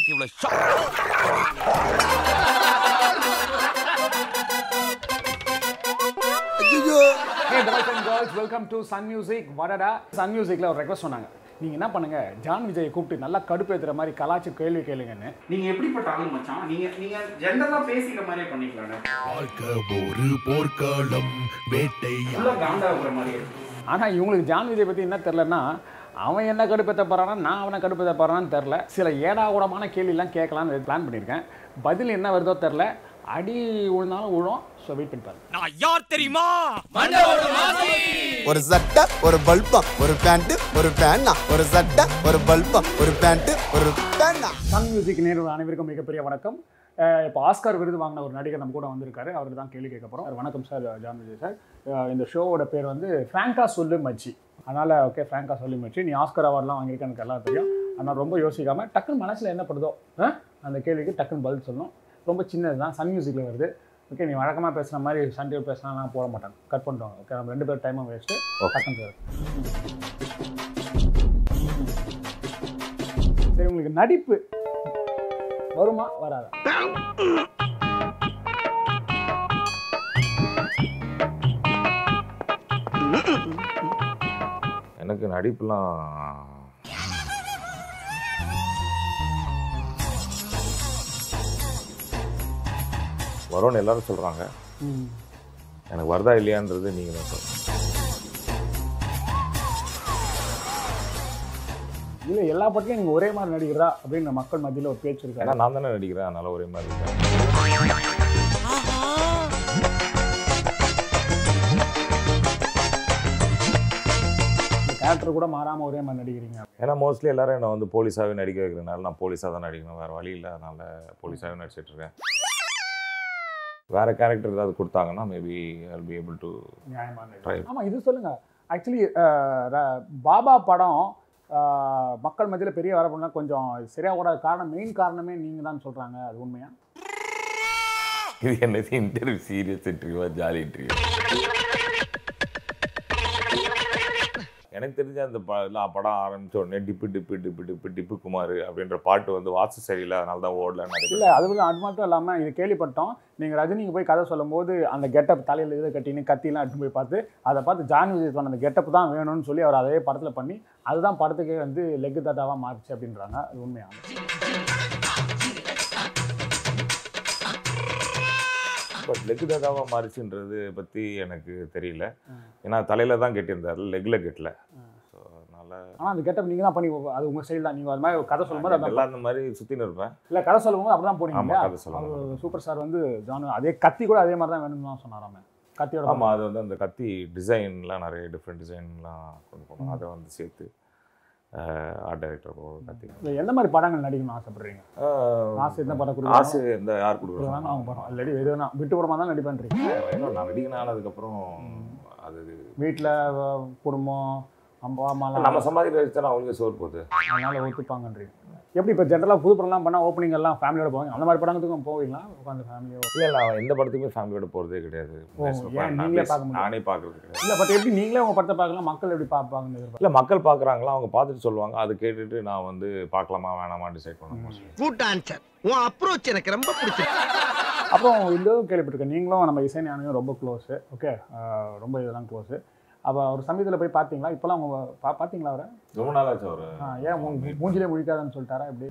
எனக்கு இவ்வளவு shock hey boys and girls welcome to Sun Music வடடா சன் மியூசிக்கில் ஒரு ரெக்வஸ்ட் சொன்னாங்க நீங்கள் என்ன பண்ணுங்க ஜான் விஜயை கூப்பிட்டு நல்லா கடுப்பேற்றுற மாதிரி கலாச்சி கேள்வி கேளுங்கன்னு நீங்க எப்படிப்பட்ட ஆளு மச்சான் நீங்க நீங்க ஜென்ரலா பேசிக்கிற மாதிரியே பண்ணிக்கலாம் வாழ்க்கை ஒரு போர்க்களம் வேட்டை ஃபுல்லா காண்டா இருக்கிற மாதிரி இருக்கு ஆனால் இவங்களுக்கு ஜான் விஜய் பற்றி என்ன தெரிலன்னா அவன் என்ன கடுப்பேற்ற போகிறானா நான் அவனை கடுப்பேற்ற போகிறான்னு தெரில சில ஏடாகூடமான கேள்விலாம் கேட்கலான்னு பிளான் பண்ணியிருக்கேன் பதில் என்ன வருதோ தெரில அடி விழுந்தாலும் விழும் ஸோ வெயிட் பண்ணி பாருங்க நான் யார் தெரியுமா ஒரு சட்டை ஒரு பல்பம் ஒரு பேண்ட் ஒரு பேனா ஒரு சட்டை ஒரு பல்பம் ஒரு பேண்ட் ஒரு பேனா சன் மியூசிக் நேரில் அனைவருக்கும் மிகப்பெரிய வணக்கம் அஹ் இப்போ ஆஸ்கார் விருது வாங்கின ஒரு நடிகர் நம்ம கூட வந்திருக்காரு அவருக்கு தான் கேள்வி கேட்க போகிறோம் வணக்கம் சார் ஜான் விஜய் சார் அஹ் இந்த ஷோவோட பேர் வந்து ஃப்ராங்கா சொல்லு மச்சி அதனால் ஓகே ஃப்ராங்கா சொல்லு மச்சி நீ ஆஸ்கார் அவார்ட்லாம் வாங்கியிருக்க எனக்கு எல்லாம் தெரியும் ஆனால் ரொம்ப யோசிக்காமல் டக்குன்னு மனசில் என்ன படுதோ அஹ் அந்த கேள்விக்கு டக்குன்னு பதில் சொல்லணும் ரொம்ப சின்னது தான் சன் மியூசிக்கில் வருது ஓகே நீ வழக்கமாக பேசுகிற மாதிரி சண்டே பேசினா நான் போட மாட்டேன் கட் பண்ணிடுவாங்க ஓகே நம்ம ரெண்டு பேர் டைமும் வேஸ்ட்டு டக்குன்னு சார் சரி உங்களுக்கு நடிப்பு வருமா வராதா எனக்கு நடிப்புலாம் வரும்னு எல்லாரும் சொல்கிறாங்க எனக்கு வருதா இல்லையான்றது நீங்கள் தான் சொல்லுங்கள் இல்லை எல்லா பட்டியும் நீங்கள் ஒரே மாதிரி நடிக்கிறா அப்படின்னு மக்கள் மத்தியில் ஒரு பேச்சு ஏன்னா இருக்காரு நான் தானே நடிக்கிறேன் அதனால ஒரே மாதிரி இருக்கேன் கேரக்டர் கூட மாறாமல் ஒரே மாதிரி நடிக்கிறீங்க ஏன்னா மோஸ்ட்லி எல்லாரும் என்னை வந்து போலீஸாகவே நடிக்க வைக்கிறதுனால நான் போலீஸாக தான் நடிக்கணும் வேறு வழி இல்லை அதனால போலீஸாகவே நடிச்சிட்டு இருக்கேன் வேறு கேரக்டர் ஏதாவது கொடுத்தாங்கன்னா maybe I be able to நியாயமான Try. ஆமாம் இது சொல்லுங்க ஆக்சுவலி பாபா படம் அஹ், மக்கள் மத்தியில் பெரிய வரப்போனா கொஞ்சம் சரியா கூடாத காரணம் மெயின் காரணமே நீங்கள் தான் சொல்கிறாங்க அது உண்மையா இது என்னது இன்டர்வியூ சீரியஸ் இன்டர்வியூவா ஜாலி இன்டர்வியூ எனக்கு தெரிஞ்ச அந்த ப எல்லாம் படம் ஆரம்பிச்ச உடனே டிப்பு டிப்பு டிப்பு டிப்பு டிப்பு குமார் அப்படின்ற பாட்டு வந்து வாட்சு சரியில்லை அதனால தான் ஓடல நிறைய இல்லை அது வந்து அது மட்டும் இல்லாமல் இது கேள்விப்பட்டோம் நீங்கள் ரஜினிக்கு போய் கதை சொல்லும்போது அந்த கெட்டப் தலையில் இதை கட்டின்னு கத்திலாம் எடுத்து போய் பார்த்து அதை பார்த்து ஜான் விஜய் சொன்ன அந்த கெட்டப் தான் வேணும்னு சொல்லி அவர் அதே படத்தில் பண்ணி அதுதான் படத்துக்கே வந்து லெக்கு தாத்தாவாக மாறிச்சு அப்படின்றாங்க அது உண்மையா பட் லெக் தாதாவா மாறிச்சுன்றது பற்றி எனக்கு தெரியல ஏன்னா தலையில தான் கட்டியிருந்தாரு லெக்கில் கட்டல ஸோ அதனால ஆனால் அந்த கெட்டப் நீங்கள் தான் பண்ணி அது உங்கள் ஸ்டைல் தான் நீங்கள் அது மாதிரி ஒரு கதை சொல்லும்போது அது எல்லாம் அந்த மாதிரி சுற்றின்னு இருப்பேன் இல்லை கதை சொல்லும்போது அப்படி தான் போனீங்க ஆமா, இல்லையா? கதை சொல்லும்போது. அவர் சூப்பர் ஸ்டார் வந்து ஜானு அதே கத்தி கூட அதே மாதிரி தான் வேணும்னு தான் சொன்னாராமே கத்தியோட ஆமாம் அது வந்து அந்த கத்தி டிசைன்லாம் நிறைய டிஃப்ரெண்ட் டிசைன்லாம் கொண்டு போனோம் அதை வந்து சேர்த்து ஆர்ட் டைரக்டர் கத்தி இல்லை, எந்த மாதிரி படங்கள் நடிக்கணும்னு ஆசைப்படுறீங்க ஆசை என்ன படம் கொடுக்குறாங்க ஆசை இந்த யார் கொடுக்குறாங்க அவங்க கொடுக்குறாங்க படம் இல்லாட்டி எது வேணா விட்டு படமாக தான் நடிப்பேன்றீங்க ஏன்னா நான் நடிகன் ஆனதுக்கப்புறம் அது வீட்டில் குடும்பம் அம்மா அம்மாலாம் நம்ம சம்பாதிக்கிற வச்சு தானே அவங்களுக்கு சோறு போகுது அதனால ஒத்துப்பாங்கன்றீங்க எப்படி இப்போ ஜென்ரலாக புது படம்லாம் பண்ணால் ஓப்பனிங் எல்லாம் ஃபேமிலியோட போவாங்க அந்த மாதிரி படங்களுக்கும் போவீங்களா உட்காந்து ஃபேமிலியோ இல்லை நான் எந்த படத்துக்குமே ஃபேமிலியோட போகிறதே கிடையாது ஏன் நீங்களே பார்க்க முடியாது? நானே பார்க்கறது கிடையாது இல்லை பட் எப்படி நீங்களே உங்கள் படத்தை பார்க்கலாம் மக்கள் எப்படி பார்ப்பாங்கன்னு எதிர்பார்க்க இல்லை மக்கள் பார்க்குறாங்களா அவங்க பார்த்துட்டு சொல்லுவாங்க அதை கேட்டுட்டு நான் வந்து பார்க்கலாமா வேணாமா டிசைட் பண்ண மோஸ்ட்லி குட் ஆன்சர் உன் அப்ரோச் எனக்கு ரொம்ப பிடிச்சிருக்கு அப்புறம் இன்னும் கேள்விப்பட்டிருக்கேன் நீங்களும் நம்ம இசை ஞானியும் ரொம்ப க்ளோஸு ஓகே ரொம்ப இதெல்லாம் க்ளோஸு அப்போ ஒரு சமயத்தில் போய் பார்த்தீங்களா இப்போலாம் உங்க பா பார்த்தீங்களா அவரை ரொம்ப நாளாச்சு அவர் ஆ, ஏன் மூ- மூஞ்சிலே முழிக்காதுன்னு சொல்லிட்டாரா எப்படி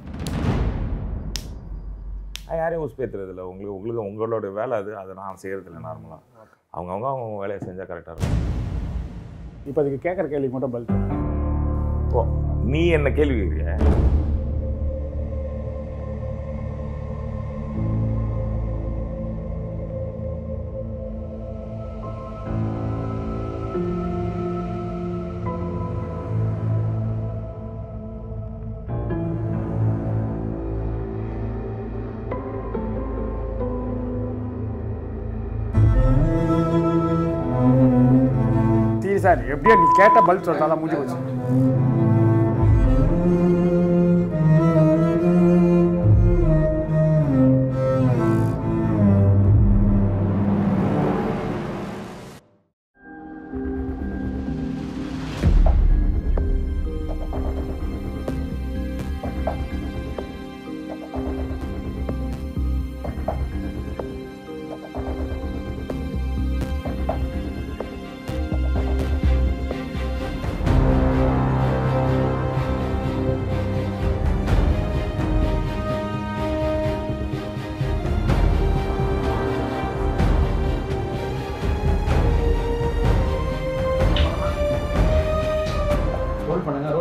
நான் யாரையும் உஸ்பேத்துறது இல்லை உங்களுக்கு உங்களுக்கு உங்களோட வேலை அது அதை நான் செய்கிறது இல்லை நார்மலாக அவங்கவுங்க அவங்க வேலையை செஞ்சால் கரெக்டாக இருக்கும் இப்போ அதுக்கு கேட்குற கேள்வி மட்டும் பதில் சொல்லுங்க. ஓ நீ என்ன கேள்வி கேட்குறிய சீரியஸா எப்படியோ நீ கேட்ட பதில் சொல்லிட்டா தான் முடிஞ்சு போச்சு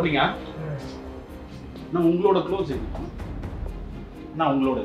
போடுறீங்க நான் உங்களோட க்ளோஸ் நான் உங்களோட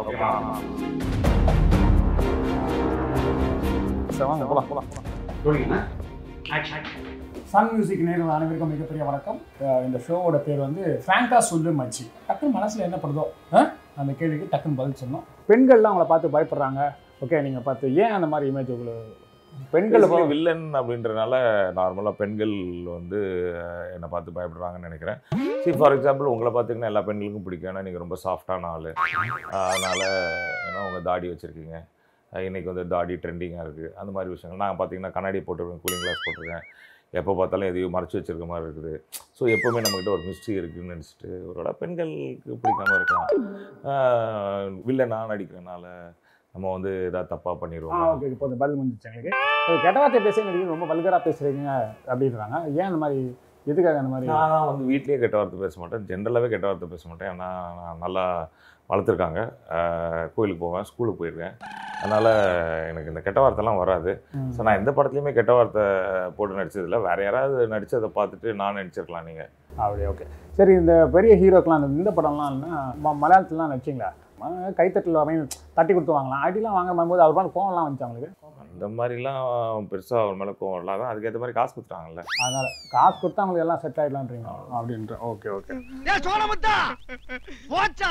சரி வாங்க போலாம் போலாம் போடுறீங்கண்ணா சன் மியூசிக் நேரில் அனைவருக்கும் மிகப்பெரிய வணக்கம் அஹ் இந்த ஷோவோட பேர் வந்து ஃப்ராங்கா சொல்லு மச்சி டக்குன்னு மனசில் என்ன படுதோ ஆ? அந்த கேள்விக்கு டக்குன்னு பதில் சொன்னோம் பெண்கள்லாம் அவங்கள பார்த்து பயப்படுறாங்க ஓகே நீங்கள் பார்த்து ஏன் அந்த மாதிரி இமேஜ் உங்களுக்கு பெண்கள் Basically வில்லன் அப்படின்றனால நார்மலாக பெண்கள் வந்து அஹ், என்னை பார்த்து பயப்படுறாங்கன்னு நினைக்கிறேன் சரி ஃபார் எக்ஸாம்பிள் உங்களை பார்த்தீங்கன்னா எல்லா பெண்களுக்கும் பிடிக்கும் ஏன்னா நீங்கள் ரொம்ப சாஃப்டான ஆள் அதனால் ஏன்னா உங்கள் தாடி வச்சுருக்கீங்க இன்னைக்கு வந்து தாடி ட்ரெண்டிங்காக இருக்குது அந்த மாதிரி விஷயங்கள் நான் பார்த்தீங்கன்னா கண்ணாடி போட்டிருக்கேன் கூலிங் கிளாஸ் போட்டிருக்கேன் எப்போ பார்த்தாலும் எதையும் மறைச்சி வச்சிருக்க மாதிரி இருக்குது ஸோ எப்போவுமே நம்மக்கிட்ட ஒரு மிஸ்ட்ரி இருக்குதுன்னு நினச்சிட்டு ஒருவேளை பெண்களுக்கு பிடிக்காம இருக்கலாம் வில்லனா நடிக்கிறனால நம்ம வந்து ஏதாவது தப்பாக ஆ பண்ணிடுவோம் ஓகே இப்போ இந்த பதில் முடிஞ்சிச்சு எங்களுக்கு அது கெட்ட வார்த்தை பேச நடிகர் ரொம்ப வல்கராக பேசுகிறீங்க அப்படின்றாங்க ஏன் அந்த மாதிரி எதுக்காக அந்த மாதிரி நான் வந்து வீட்லேயே கெட்ட வார்த்தை பேச மாட்டேன் ஜென்ரலாகவே கெட்ட வார்த்தை பேச மாட்டேன் ஏன்னா நான் நல்லா வளர்த்துருக்காங்க ஆஹ் கோயிலுக்கு போவேன் ஸ்கூலுக்கு போயிருக்கேன் அதனால் எனக்கு இந்த கெட்ட வார்த்தைலாம் வராது ம். ஸோ நான் எந்த படத்துலையுமே கெட்ட வார்த்தை போட்டு நடிச்சதில்ல வேறு யாராவது நடிச்சதை பார்த்துட்டு நான் நடிச்சிருக்கலாம் நீங்கள் அப்படி ஓகே சரி இந்த பெரிய ஹீரோக்கெலாம் இந்த இந்த படம்லாம் இல்லைன்னா ம மலையாளத்துலலாம் நடிச்சிங்களா ம- கைத்தட்டல் வாங்கி தட்டி கொடுத்து வாங்கலாம் அடிலாம் வாங்க போது அவர் மேலே கோவம்லாம் வந்துச்சு அவங்களுக்கு அந்த மாதிரிலாம் பெருசாக அவர் மேலே கோவம் இல்லை அதான் அதுக்கேற்ற மாதிரி காசு கொடுத்துட்டாங்கல்ல அதனால காசு கொடுத்தா அவங்களுக்கு எல்லாம் செட் ஆகிடலான்றீங்க அப்படின்ற ஓகே ஓகே சோழமுத்தா போச்சா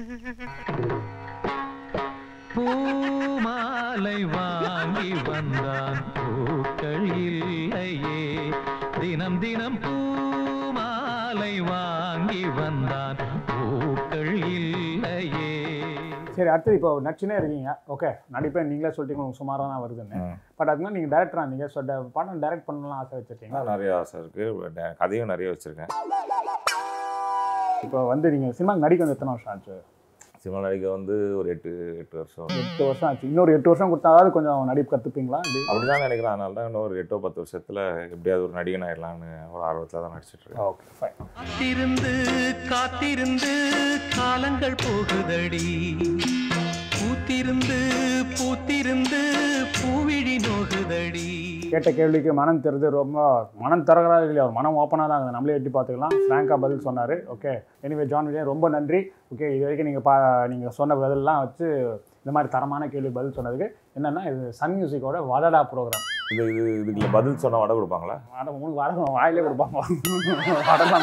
பூமாலை வாங்கி வந்தான் பூக்கள் இல்லையே தினம் தினம் பூமாலை வாங்கி வந்தான் பூக்கள் இல்லையே சரி அடுத்தது இப்போ நடிச்சுனே இருக்கீங்க ஓகே நடிப்பேன் நீங்களே சொல்லிட்டீங்க உங்களுக்கு சுமாராக தான் வருதுன்னு ம். பட் அதுக்கு நீங்கள் டேரக்டராக இருந்தீங்க ஸோ படம் டைரக்ட் பண்ணலாம் ஆசை வச்சுருக்கீங்க ஆனால் நிறைய ஆசை இருக்குது கதையும் நிறைய வச்சுருக்கேன் இப்போ வந்து நீங்கள் சினிமா நடிக்க வந்து எத்தனை வருஷம் ஆச்சு சினிமா நடிக்க வந்து ஒரு எட்டு எட்டு வருஷம் எட்டு வருஷம் ஆச்சு இன்னொரு எட்டு வருஷம் கொடுத்தாவது கொஞ்சம் நடிப்பு கற்றுப்பீங்களா இப்படி அப்படிதான் நினைக்கிறேன் அதனால தான் இன்னும் ஒரு எட்டோ பத்து வருஷத்துல எப்படியாவது ஒரு நடிகன் ஆயிடலாம்னு ஒரு ஆர்வத்தில் தான் நடிச்சிட்டு இருக்கேன் ஓகே ஃபைன் காத்திருந்து காத்திருந்து காலங்கள் போகுதடி பூத்திருந்து பூத்திருந்து பூவிழி நோகுதடி கேட்ட கேள்விக்கு மனம் தெரிது ரொம்ப மனம் திறகிறா இல்லையா அவர் மனம் ஓப்பனாக தான் இருக்குது நம்மளே எட்டி பார்த்துக்கலாம் ஃப்ராங்காக பதில் சொன்னார் ஓகே எனிவே ஜான் விஜயன் ரொம்ப நன்றி ஓகே இது வரைக்கும் நீங்கள் பா நீங்கள் சொன்ன பதிலெலாம் வச்சு இந்த மாதிரி தரமான கேள்வி பதில் சொன்னதுக்கு என்னென்னா இது சன் மியூசிக்கோட வடடா ப்ரோக்ராம் இது இது இதுக்குள்ள பதில் சொன்னா வடை கொடுப்பாங்களா வட உங்களுக்கு வடகம் வாயிலே கொடுப்பாங்க வடலாம்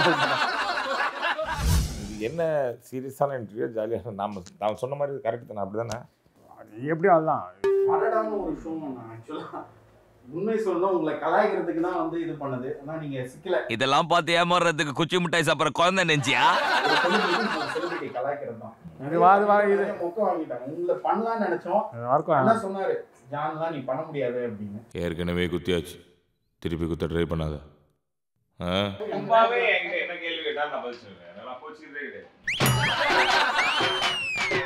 இது என்ன சீரியஸான இன்டர்வியூ ஜாலியாக நாம நான் சொன்ன மாதிரி கரெக்ட் தானே அப்படி தானே எப்படியும் அதுதான் அடடான்னு ஒரு ஷோ ஆக்சுவலாக உண்மை சொல்லணும் உங்களை கலாய்க்கிறதுக்கு தான் வந்து இது பண்ணது ஆனால் நீங்கள் சிக்கல இதெல்லாம் பார்த்து ஏமாறுறதுக்கு குச்சி மிட்டாய் சாப்பிட்ற குழந்தை நெஞ்சியா ஒரு செலிபிரிட்டி கலாய்க்கிறது தான் இது வா- இது வா- இது மொக்க வாங்கிட்டாங்க உங்களை பண்ணலாம்னு நினைச்சோம் வரைக்கும் அண்ணா சொன்னாரு ஜான்லாம் நீ பண்ண முடியாது அப்படின்னு ஏற்கனவே குத்தியாச்சு திருப்பி குத்த ட்ரை பண்ணாத என்ன கேள்வி கேட்டாலும் நான் பதில் சொல்லுவேன் நான் போச்சுக்கிறதே கிடையாது